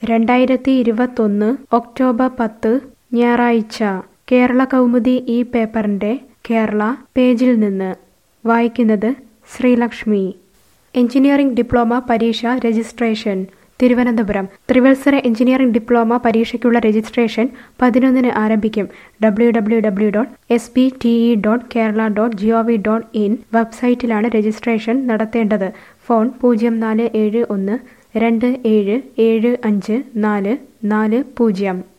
രണ്ടായിരത്തി ഇരുപത്തൊന്ന് ഒക്ടോബർ പത്ത് ഞായറാഴ്ച കേരള കൗമുദി ഈ പേപ്പറിൻ്റെ കേരള പേജിൽ നിന്ന് വായിക്കുന്നത് ശ്രീലക്ഷ്മി എഞ്ചിനീയറിംഗ് ഡിപ്ലോമ പരീക്ഷ രജിസ്ട്രേഷൻ തിരുവനന്തപുരം ത്രിവത്സര എഞ്ചിനീയറിംഗ് ഡിപ്ലോമ പരീക്ഷയ്ക്കുള്ള രജിസ്ട്രേഷൻ പതിനൊന്നിന് ആരംഭിക്കും W W W dot S B T E dot Kerala dot G O V dot in വെബ്സൈറ്റിലാണ് രജിസ്ട്രേഷൻ നടത്തേണ്ടത് ഫോൺ പൂജ്യം നാല് ഏഴ് ഒന്ന് രണ്ട് ഏഴ് ഏഴ് അഞ്ച് നാല് നാല് പൂജ്യം